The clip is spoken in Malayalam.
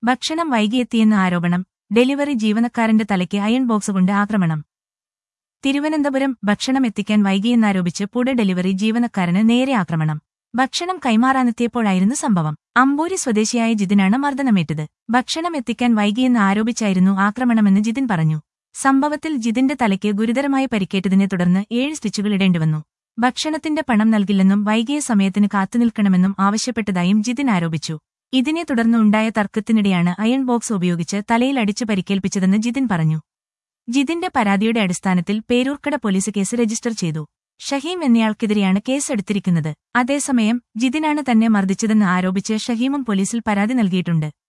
ഭക്ഷണം വൈകിയെത്തിയെന്ന ആരോപണം ഡെലിവറി ജീവനക്കാരന്റെ തലയ്ക്ക് അയൺ ബോക്സ് കൊണ്ട് ആക്രമണം തിരുവനന്തപുരം ഭക്ഷണം എത്തിക്കാൻ വൈകിയെന്നാരോപിച്ച് പുട ഡെലിവറി ജീവനക്കാരന് നേരെ ആക്രമണം ഭക്ഷണം കൈമാറാനെത്തിയപ്പോഴായിരുന്നു സംഭവം അമ്പൂരി സ്വദേശിയായ ജിതിനാണ് മർദ്ദനമേറ്റത് ഭക്ഷണം എത്തിക്കാൻ വൈകിയെന്ന് ആരോപിച്ചായിരുന്നു ആക്രമണമെന്ന് ജിതിൻ പറഞ്ഞു സംഭവത്തിൽ ജിതിന്റെ തലയ്ക്ക് ഗുരുതരമായി പരിക്കേറ്റതിനെ തുടർന്ന് ഏഴ് സ്റ്റിച്ചുകൾ ഇടേണ്ടിവന്നു ഭക്ഷണത്തിന്റെ പണം നൽകില്ലെന്നും വൈകിയ സമയത്തിന് കാത്തുനിൽക്കണമെന്നും ആവശ്യപ്പെട്ടതായും ജിതിൻ ആരോപിച്ചു ഇതിനെ തുടർന്ന് ഉണ്ടായ തർക്കത്തിനിടെയാണ് അയൺ ബോക്സ് ഉപയോഗിച്ച് തലയിൽ അടിച്ചു പരിക്കേൽപ്പിച്ചതെന്ന് ജിതിൻ പറഞ്ഞു ജിതിന്റെ പരാതിയുടെ അടിസ്ഥാനത്തിൽ പേരൂർക്കട പോലീസ് കേസ് രജിസ്റ്റർ ചെയ്തു ഷഹീം എന്നയാൾക്കെതിരെയാണ് കേസെടുത്തിരിക്കുന്നത് അതേസമയം ജിതിനാണ് തന്നെ മർദ്ദിച്ചതെന്ന് ആരോപിച്ച് ഷഹീമും പോലീസിൽ പരാതി നൽകിയിട്ടുണ്ട്